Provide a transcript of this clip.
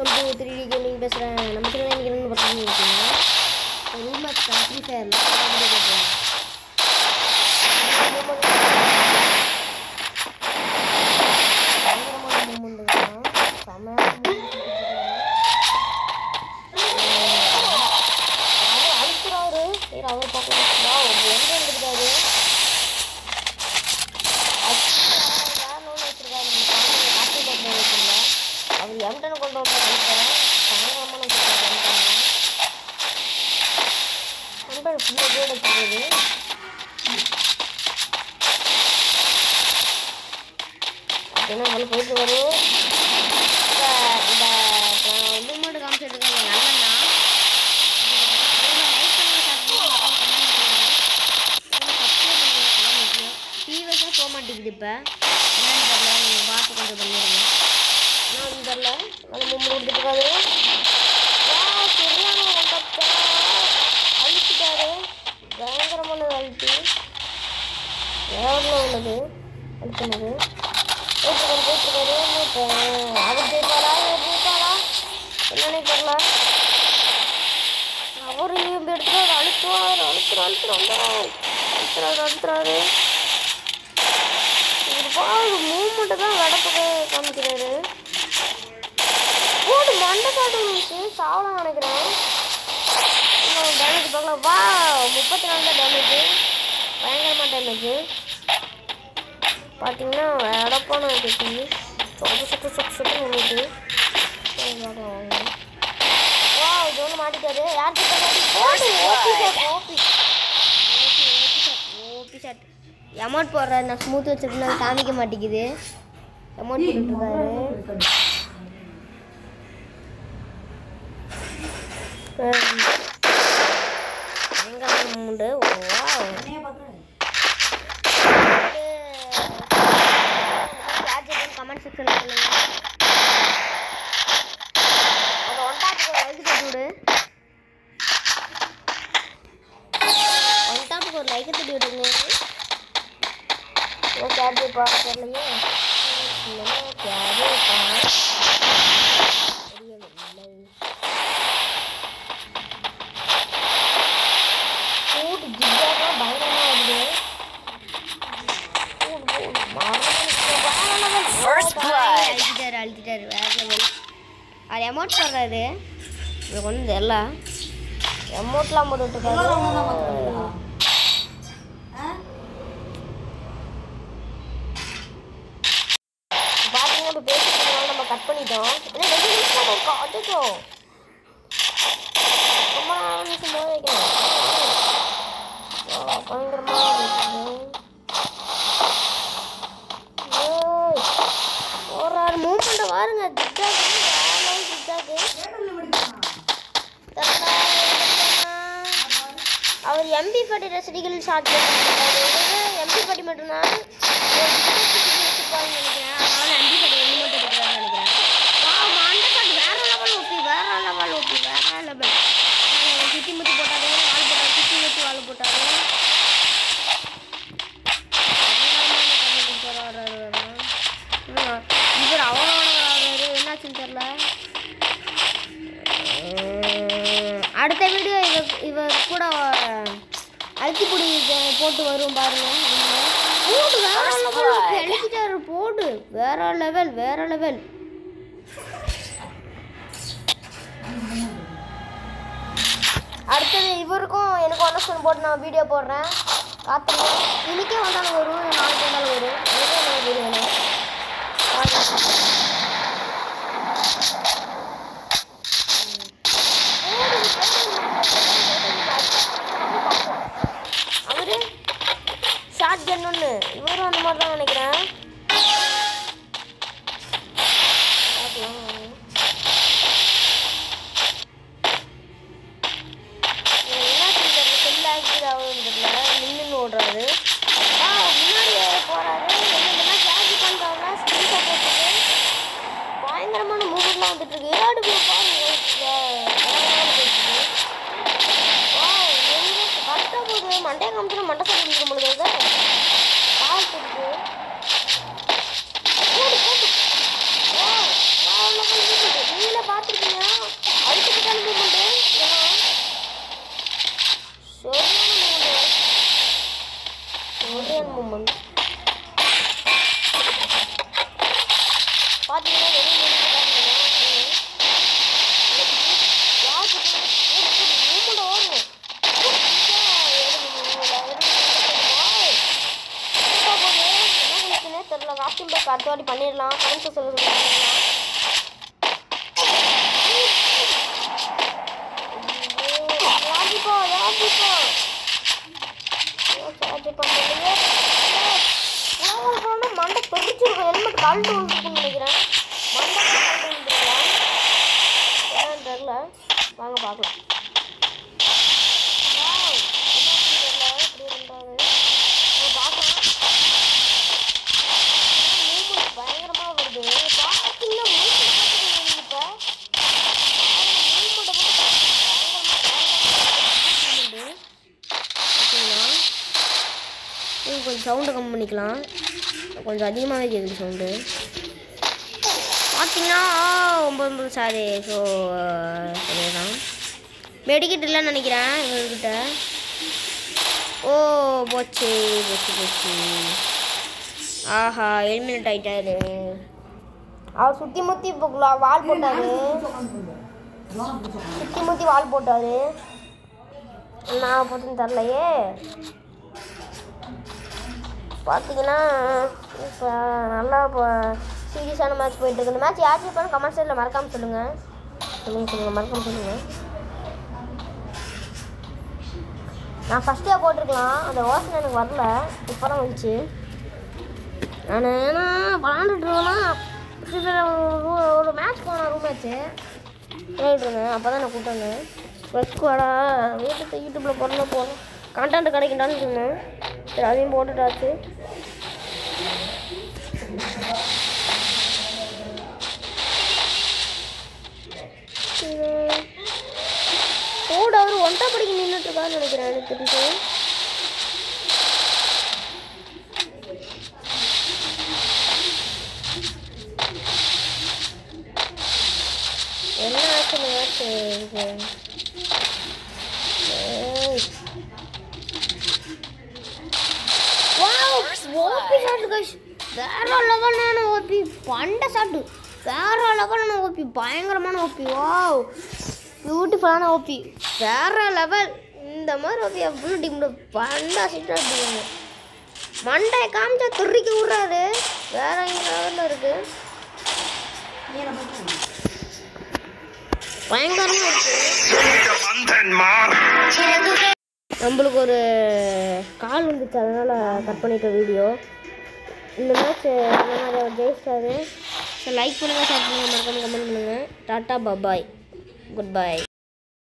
Welcome to three D gaming பேசுகிறேன் நம்ம channel இன்னைக்கு என்ன பண்ணுறீங்க இருக்கீங்க ரூம் மேட்ச் தான் ஃப்ரீ ஃபயரில் கேட்குறேன் பயங்கரமான மூமெண்ட் தான் செமையான அவர் அழுத்துறாரு சரி அவர் பார்க்கலாம் வா எங்கே இருந்துருக்காரு அவர் எம்டன் கொண்டு வர நினைக்கிறேன் பயங்கரமான நண்பர் ஃபுல்லாக போர்டு வச்சுருக்குது என்ன நம்மளுக்கு போயிட்டு வரும் இந்த இந்த இது மட்டும் காமிச்சிட்டு இருக்காங்க நல்லண்ணா ஃபீவர்ஸாக போக மாட்டேங்குது இப்போ என்னன்னு தெரியல நீங்கள் பார்த்து கொஞ்சம் பண்ணிடுங்க என்னன்னு தெரியல நல்ல மும்மு கொடுத்துருக்காரு சரியான கட்டா அழிச்சிட்டாரு பயங்கரமான அழுத்தி எவ்வளோ உள்ளது அழுத்தினது போட்டுருக்காரு போட்டுருக்காரு அவர் ஜெயிப்பாரா இவர் ஜெயிப்பாரா என்னன்னே தெரியல அவர் இந்த இடத்துல அழுத்துவார் அழுத்துற அழுத்துற அழுத்துறாரு அழுத்துறாரு இவர் பாரு மூமெண்ட்டு தான் வெடப்புக்கு காமிக்கிறாரு போடு மண்டை காட்டு இருந்துச்சு சாவலாம் நினைக்கிறேன் டேமேஜ் பார்க்கலாம் வா முப்பத்தி நாலு தான் டேமேஜ் பயங்கரமாக டேமேஜ் பார்த்தீங்கன்னா வெடப்பான கட்டி சொட்டு சொட்டு சொட்டு சொட்டு விழுது வா இது ஒன்று மாட்டிக்காரு யார் போடு OP shot OP OP shot amount போடுற நான் ஸ்மூத் வச்சிருக்கேன் காமிக்க மாட்டேங்குது அமௌண்ட் போட்டுருக்காரு பயங்கரமான மூண்டு வாவ் கமெண்ட் செக்ஷனில் சொல்லுங்க அதை ஒன்டாக்கு ஒரு லைக் தட்டி விடு ஒன்டாப்புக்கு ஒரு லைக் தட்டி விடுங்க ஓ கேட்டு பா தெரியலையே கேட்டு பா தெரியவில்லை கூட்டு ஜிக்காக பயங்கரமாக வருது First blood. அழுத்திட்டாரு அழுத்திட்டாரு வேற லெவல் அது அமௌண்ட் போடுறாரு எனக்கு ஒன்றும் தெரியல அமௌண்ட்லாம் போட்டுருக்காரு பார்த்தீங்கன்னா இப்போ பேசிட்டு நம்ம கட் பண்ணிட்டோம் ஏன்னா ரெண்டு நிமிஷம் இருக்கும் அச்சோ ரொம்ப நிமிஷம் போக வைக்கணும் ஆ, பயங்கரமா இருக்குது ஏய், ஒரு மூமெண்ட்டை பாருங்க ஜிட்டாக்கு வேலை ஜிட்டாக்கு அவர் எம்பி பாட்டி ரசிகர்கள் ஷார்ட் எம்பி பாட்டி மட்டும்தான் ஒரு வச்சிருப்பாருன்னு நினைக்கிறேன் அதனால எம்பி பாட்டி ஒன்று மட்டும் எடுக்கிறாருன்னு நினைக்கிறேன் வா மண்டை காட்டு வேற லெவல் ஒப்பி வேற லெவல் ஒப்பி வேற லெவல் சுத்தி முத்தி போட்டாரு வால் போட்டாரு சுத்தி முத்தி வால் போட்டாரு இவர் அவ்வளோ வராரு என்னாச்சுன்னு தெரில அடுத்த வீடியோ இவர் இவர் கூட அழுத்திப்புடி போட்டு வரும் பாருங்க போடு வேற லெவல் எழுதிட்டாரு போடு வேற லெவல் வேற லெவல் அடுத்தது இவருக்கும் எனக்கு ஒன்று போட்டு நான் வீடியோ போடுறேன் காத்துங்க இன்னைக்கே வந்தாலும் வரும் நாளைக்கு வந்தாலும் வரும் எனக்கே என்ன வீடியோ வேணும் பாருங்க. அவரு ஷார்ட் கன் ஒன்று இவரும் அந்த மாதிரி தான் நினைக்கிறேன் பார்க்கலாம் வாங்க. என்ன செஞ்சாரு செல் ஆக்டிவ் ஆகுதுன்னு தெரியல நின்று ஓடுறாரு ஆ முன்னாடியே போறாரு என்னன்னா கேட்ச் பண்றாங்க ஸ்கிரீன் ஷாட் எடுத்துட்டு பயங்கரமான மூவ்மெண்ட்லாம் வந்துட்டு இருக்கு ஏடு பாருங்க கரெக்டாக போகுது மண்டையை காமிச்சுனா மண்டை சாப்பிட்டு இருக்க முடியாது கால் இருக்கு போடு போடு வா, வா, உள்ள போய் இருக்குது. நீங்களே பார்த்துருப்பீங்க அடுத்த வாட்டி பண்ணிடலாம் கமெண்ட்ஸ் சொல்லுங்க பண்ணிடலாம் ராஜிப்போ ராஜிப்போ சார்ஜ் பண்ணலையே போனால் மண்டை பெருச்சிருக்கும் ஹெல்மெட் கழட்டு விழுந்துருக்குன்னு நினைக்கிறேன் மண்டை கழட்டு விழுந்துருக்கலாம் என்னன்னு தெரில வாங்க பார்க்கலாம் Wow, என்னாச்சுன்னு தெரியல, இப்படி இருந்தாரு. நம்ம பார்க்கலாம். movement பயங்கரமா வருது. பார்த்தீங்கன்னா மூச்சு காத்துக்கு வருது இப்ப. movement மட்டும் பயங்கரமா, பயங்கரமா movement. பார்த்தீங்களா? இது கொஞ்சம் சவுண்டு கம்மி பண்ணிக்கலாம் கொஞ்சம் அதிகமாகவே கேட்குது சவுண்டு பார்த்தீங்கன்னா ஒம்பது ஒம்பது சாரி ஸோ சொல்லிடலாம் மெடிக்கிட் இல்லைன்னு நினைக்கிறேன் இவர்கிட்ட ஓ போச்சு போச்சு போச்சு ஆஹா எலிமினேட் ஆயிட்டாரு அவர் சுற்றி முற்றி இப்போ வால் போட்டாரு சுற்றி முற்றி வால் போட்டாரு நான் போட்டுன்னு தரலையே பார்த்தீங்கன்னா இப்போ நல்லா இப்போ சீரியஸான மேட்ச் போயிட்டு இருக்கு இந்த மேட்ச் யார் ஜெயிப்பான்னு கமெண்ட் சைடில் மறக்காமல் சொல்லுங்கள் சொல்லுங்கள் சொல்லுங்கள் மறக்காமல் சொல்லுங்கள் நான் ஃபஸ்ட்டே போட்டிருக்கலாம் அந்த யோசனை எனக்கு வரல இப்போ தான் வந்துச்சு நான் ஏன்னா விளாண்டுட்டு இருந்தேன்னா ஒரு மேட்ச் போனேன் ரூம் மேட்ச்சு விளையாட்டு இருந்தேன் அப்போ தான் நான் கூப்பிட்டு வெஸ்குவாடா வீட்டுக்கு யூடியூப்பில் போடணும் போகணும் கண்டென்ட் கிடைக்கண்டான்னு சொன்னேன் சரி அதையும் போட்டுட்டாச்சு கூட அவர் ஒன்றா படிக்க நின்றுட்டு இருக்கான்னு நினைக்கிறேன் எனக்கு தெரிஞ்சு என்ன ஆச்சு இந்த மேட்ச் இது ஏய். வாவ் ஓபி ஷாட் கைஸ் வேற லெவலான ஓபி பண்ட ஷாட் வேற லெவலான ஓபி பயங்கரமான ஓபி வாவ் பியூட்டிஃபுல்லான ஓபி வேற லெவல் இந்த மாதிரி ஓபி எவ்வளோ டீம்ல பண்ட ஷாட் அடிப்பாங்க மண்டையை காமிச்சா துருக்கி விட்றாரு வேற லெவலில் இருக்கு பயங்கரமா இருக்கு நம்மளுக்கு ஒரு கால் வந்துச்சு அதனால் கட் பண்ணிட்டோம் வீடியோ இந்த மேட்ச் அந்த மாதிரி அவர் ஜெயிச்சிட்டாரு ஸோ லைக் பண்ணுங்கள் ஷேர் பண்ணுங்கள் மறக்காம கமெண்ட் பண்ணுங்கள் டாட்டா பபாய் குட் பை